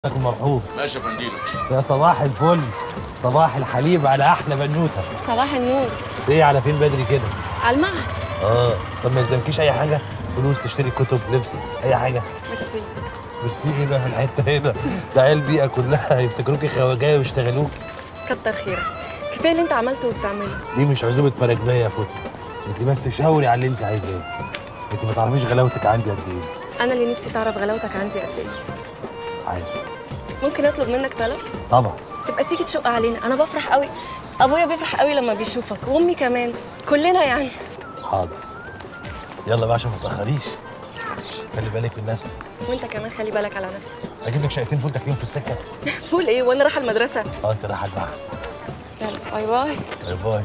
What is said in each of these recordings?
لكم مرحوب ماشي يا فندينا يا صباح الفل صباح الحليب على احلى بنوته صباح النور ايه على فين بدري كده على المعهد اه طب ما يلزمكيش اي حاجه فلوس تشتري كتب لبس اي حاجه ميرسي ميرسي ايه بقى الحته هنا ده عيال البيئه كلها يفتكروكي خواجايه ويشتغلوك كتر خيرك كفايه اللي انت عملته وبتعمله دي مش عزومه مراكبيه يا فوتو انت بس شاوري على اللي انت عايزاه انت ما تعرفيش غلاوتك عندي قد ايه انا اللي نفسي تعرف غلاوتك عندي قد ايه عادي ممكن اطلب منك طلب طبعا تبقى تيجي تشق علينا انا بفرح قوي ابويا بيفرح قوي لما بيشوفك وامي كمان كلنا يعني حاضر يلا بقى عشان ما تاخريش خلي بالك من نفسك وانت كمان خلي بالك على نفسك اجيب لك شقتين فول تاكليهم في السكه فول ايه وانا رايحه المدرسه اه انت رايحه المعهد يلا باي باي باي باي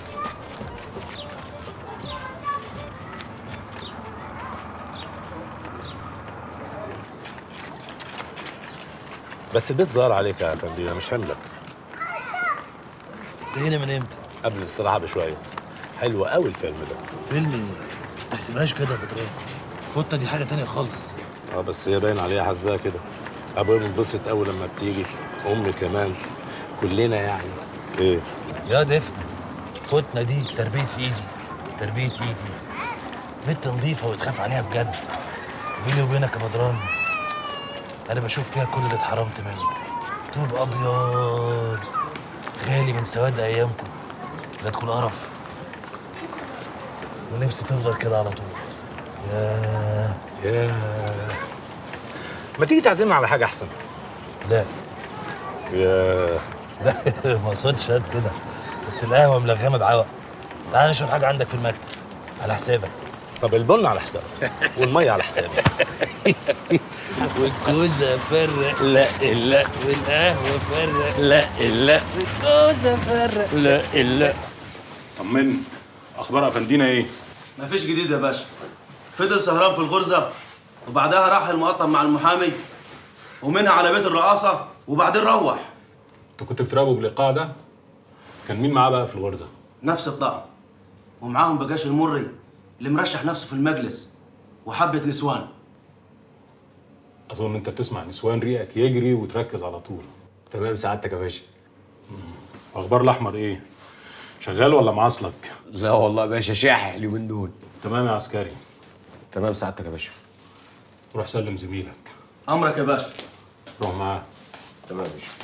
بس البيت ظهر عليك يا فندم مش حملك انت هنا من امتى؟ قبل الاستراحه بشويه حلو قوي الفيلم ده فيلم ايه؟ ما تحسبهاش كده يا بطريق فوتة دي حاجة تانية خالص اه بس هي باين عليها حاسباها كده ابويا بينبسط قوي لما بتيجي امي كمان كلنا يعني ايه يا دفن فوتنا دي تربية ايدي تربية ايدي بنت نظيفة وتخاف عليها بجد بيني وبينك يا بدران انا بشوف فيها كل اللي اتحرمت منه طوب ابيض غالي من سواد ايامكم لا تكون قرف ونفسي تفضل كده على طول يا يا ما تيجي تعزمنا على حاجه احسن لا يا لا ما اقصدش هات كده بس القهوه ملغمه بعوق تعال نشرب حاجه عندك في المكتب على حسابك طب البن على حسابك والميه على حسابك والكوسه فرق لا لا والقهوه فرق لا لا والكوسه فرق لا لا طمني اخبار افندينا ايه مفيش جديد يا باشا فضل سهران في الغرزة وبعدها راح المقطم مع المحامي ومنها على بيت الرئاسة وبعدين روح انتوا كنتوا بتراقبوا بالايقاع ده كان مين معاه بقى في الغرزه نفس الطقم ومعاهم بقاش المري اللي مرشح نفسه في المجلس وحبة نسوان اظن انت بتسمع نسوان ريقك يجري وتركز على طول تمام سعادتك يا باشا اخبار الاحمر ايه شغال ولا معاصلك لا والله يا باشا شاحح اليومين دول تمام يا عسكري تمام سعادتك يا باشا روح سلم زميلك أمرك يا باشا روح معاه تمام يا باشا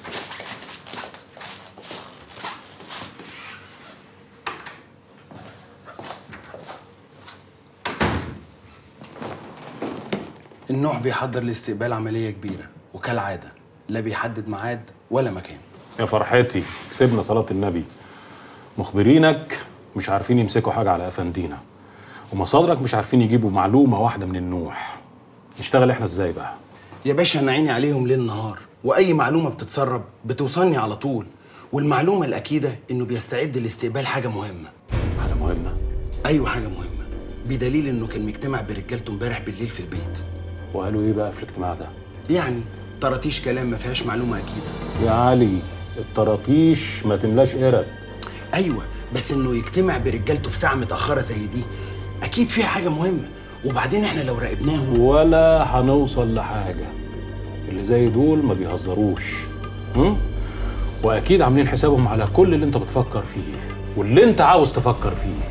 النوع بيحضر لاستقبال عملية كبيرة وكالعادة لا بيحدد ميعاد ولا مكان يا فرحتي كسبنا صلاه النبي مخبرينك مش عارفين يمسكوا حاجه على افندينا ومصادرك مش عارفين يجيبوا معلومه واحده من النوح نشتغل احنا ازاي بقى يا باشا أنا عيني عليهم ليل نهار وأي معلومة بتتسرب بتوصلني على طول والمعلومة الأكيدة إنه بيستعد لاستقبال حاجة مهمة حاجه مهمه أيوة حاجة مهمة بدليل إنه كان مجتمع برجالته امبارح بالليل في البيت وقالوا ايه بقى في الاجتماع ده يعني طرطيش كلام ما فيهاش معلومة أكيدة يا علي الطراطيش ما تملاش قرب أيوة بس إنه يجتمع برجالته في ساعة متأخرة زي دي أكيد فيها حاجة مهمة وبعدين إحنا لو راقبناهم ولا هنوصل لحاجة اللي زي دول ما بيهزروش هم؟ وأكيد عاملين حسابهم على كل اللي أنت بتفكر فيه واللي أنت عاوز تفكر فيه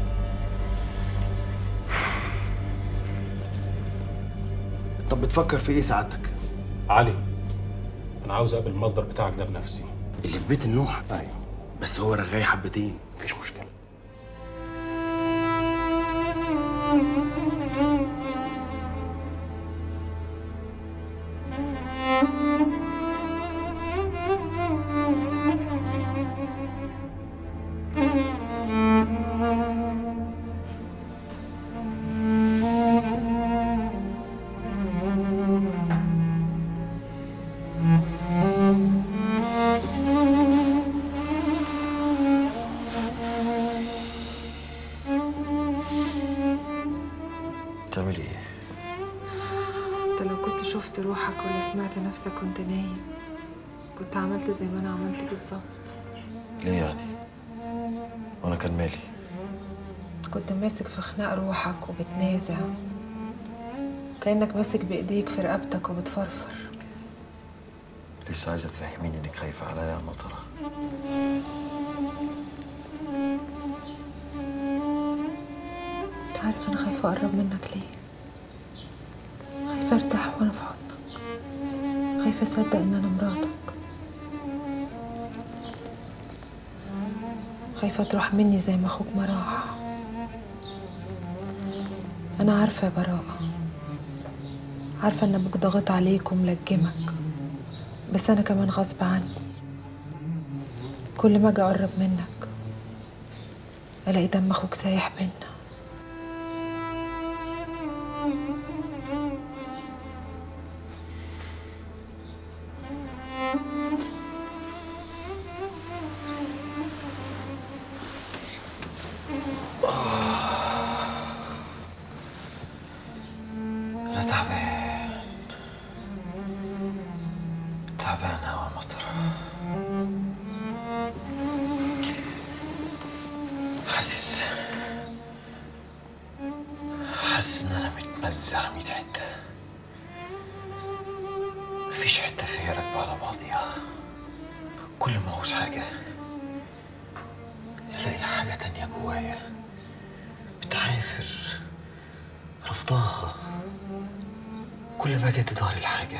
طب بتفكر في إيه سعادتك؟ علي أنا عاوز أقابل المصدر بتاعك ده بنفسي اللي في بيت النوح أيوه بس هو رغاي حبتين مفيش مشكلة بتعملي ايه؟ انت لو كنت شفت روحك ولا سمعت نفسك وانت نايم كنت عملت زي ما انا عملت بالظبط ليه يعني؟ وانا كان مالي؟ كنت ماسك في خناق روحك وبتنازع كأنك ماسك بإيديك في رقبتك وبتفرفر لسه عايزه تفهميني انك خايفه عليا يا مطره انت عارف انا خايفه اقرب منك ليه خايفه ارتاح وانا في حضنك خايفه اصدق ان انا مراتك خايفه تروح مني زي ما اخوك ما راح انا عارفه يا براءه عارفه ان ابوك ضاغط عليك وملجمك بس انا كمان غصب عني كل ما اجي اقرب منك الاقي دم اخوك سايح بينا انا تعبان تعبان أوي يا مطره حاسس حاسس ان انا متمزع ميت حته مفيش حته فيا راكبه على بعضيها كل ما عاوز حاجه الاقي حاجه تانية جوايا بتعافر رفضاها كل ما جت ظهري الحاجة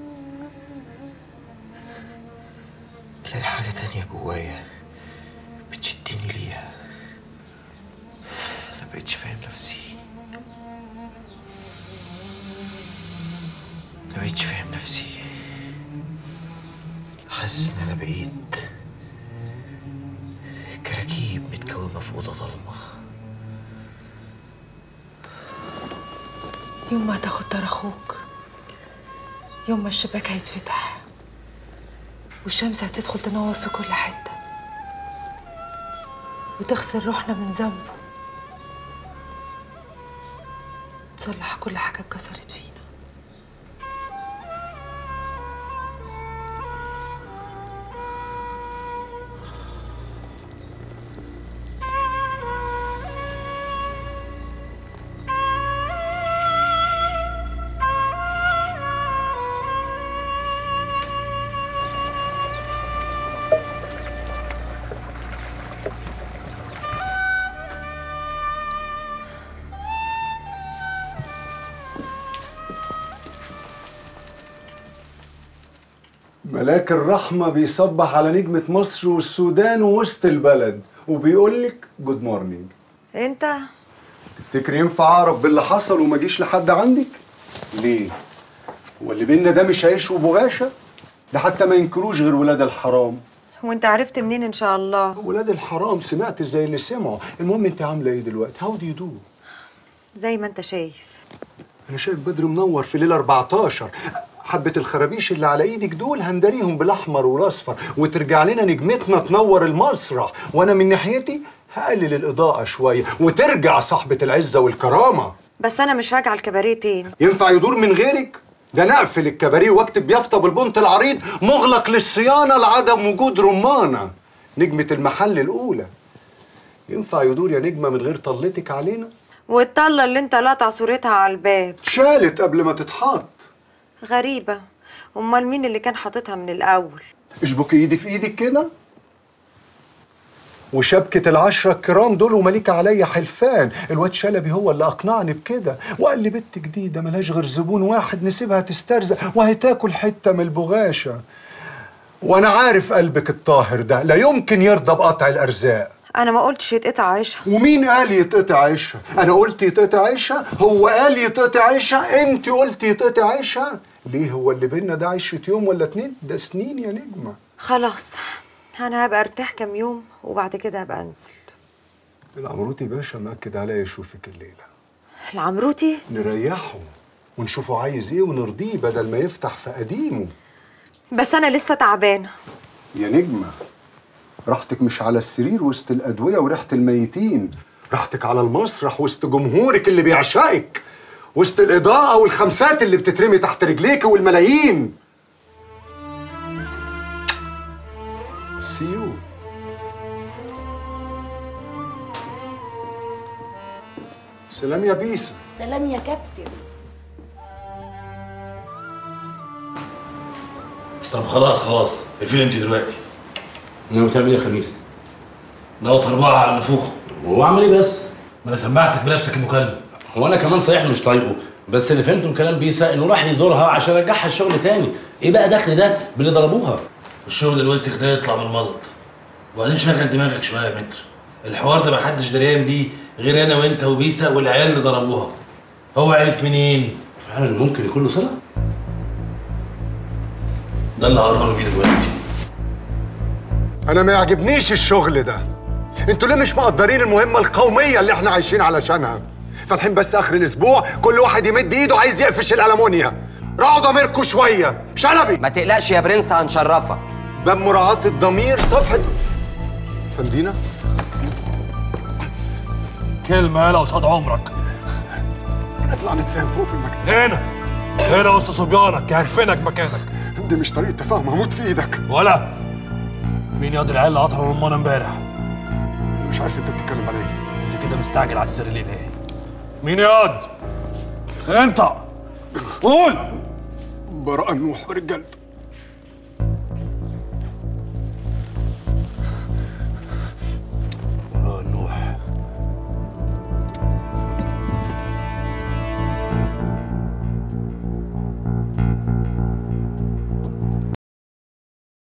تلاقي حاجة تانية جوايا بتشدني ليها أنا مبقتش فاهم نفسي مبقتش فاهم نفسي حاسس إن أنا بقيت كراكيب متكومة في أوضة ضلمة يوم ما هتاخد طار اخوك يوم ما الشباك هيتفتح والشمس هتدخل تنور في كل حتة وتغسل روحنا من ذنبه تصلح كل حاجة اتكسرت فينا ملاك الرحمة بيصبح على نجمة مصر والسودان ووسط البلد وبيقول لك جود مورنينج انت تفتكر ينفع اعرف باللي حصل وما اجيش لحد عندك؟ ليه؟ هو اللي بينا ده مش عيش وبغاشة؟ ده حتى ما ينكروش غير ولاد الحرام وانت عرفت منين ان شاء الله ولاد الحرام سمعت زي اللي سمعوا المهم انت عامله ايه دلوقتي هاو دو يو دو زي ما انت شايف انا شايف بدر منور في ليل 14 حبة الخرابيش اللي على ايدك دول هندريهم بالاحمر والاصفر وترجع لنا نجمتنا تنور المسرح وانا من ناحيتي هقلل الاضاءة شوية وترجع صاحبة العزة والكرامة بس انا مش راجعه الكباريه تاني ينفع يدور من غيرك؟ ده نقفل الكباريه واكتب يافطة بالبنط العريض مغلق للصيانة لعدم وجود رمانة نجمة المحل الأولى ينفع يدور يا نجمة من غير طلتك علينا؟ والطله اللي انت لاطع صورتها على الباب اتشالت قبل ما تتحط غريبه امال مين اللي كان حاططها من الاول اشبك ايدي في ايدك كده وشبكة العشرة الكرام دول ومليك عليا حلفان الواد شلبي هو اللي أقنعني بكده وقال لي بنت جديدة ملهاش غير زبون واحد نسيبها تسترزق وهتاكل حتة من البغاشة وأنا عارف قلبك الطاهر ده لا يمكن يرضى بقطع الأرزاق انا ما قلتش يتقطع عيشها ومين قال يتقطع عيشها؟ أنا قلت يتقطع عيشها؟ هو قال يتقطع عيشها؟ أنت قلت يتقطع عيشها؟ ليه هو اللي بينا ده عيشة يوم ولا اتنين؟ ده سنين يا نجمة خلاص انا هبقى ارتاح كام يوم وبعد كده هبقى انزل العمروتي باشا مأكد عليا يشوفك الليلة العمروتي نريحه ونشوفه عايز ايه ونرضيه بدل ما يفتح في قديمه بس انا لسه تعبانه يا نجمة راحتك مش على السرير وسط الأدوية وريحة الميتين راحتك على المسرح وسط جمهورك اللي بيعشقك وسط الإضاءة والخمسات اللي بتترمي تحت رجليك والملايين سيو سلام يا بيسا سلام يا كابتن طب خلاص خلاص فين انت دلوقتي؟ ناوي تعمل ايه يا خميس؟ ناوي تربعها على النفوخ وهو عمل ايه بس؟ ما انا سمعتك بنفسك المكالمه هو انا كمان صحيح مش طايقه بس اللي فهمته من كلام بيسا انه راح يزورها عشان يرجعها الشغل تاني ايه بقى دخل ده باللي ضربوها الشغل الوسخ ده يطلع من الملط وبعدين شغل دماغك شويه يا متر الحوار ده محدش دريان بيه غير انا وانت وبيسا والعيال اللي ضربوها هو عرف منين؟ فعلا ممكن يكون له صله؟ ده اللي هقرر بيه دلوقتي انا ما يعجبنيش الشغل ده انتوا ليه مش مقدرين المهمه القوميه اللي احنا عايشين علشانها فالحين بس اخر الاسبوع كل واحد يمد ايده عايز يقفش الالمونيا راعوا ضميركم شويه شلبي ما تقلقش يا برنس هنشرفك باب مراعاه الضمير صفحه فندينا كلمه يالا قصاد عمرك اطلع نتفاهم فوق في المكتب هنا هنا وسط صبيانك هدفنك مكانك دي مش طريقه تفاهم هموت في ايدك ولا مين ياض العيال اللي قطروا رمانه امبارح مش عارف انت بتتكلم على ايه انت كده مستعجل على السر ليه ليه مين ياض انت قول براءة نوح ورجالته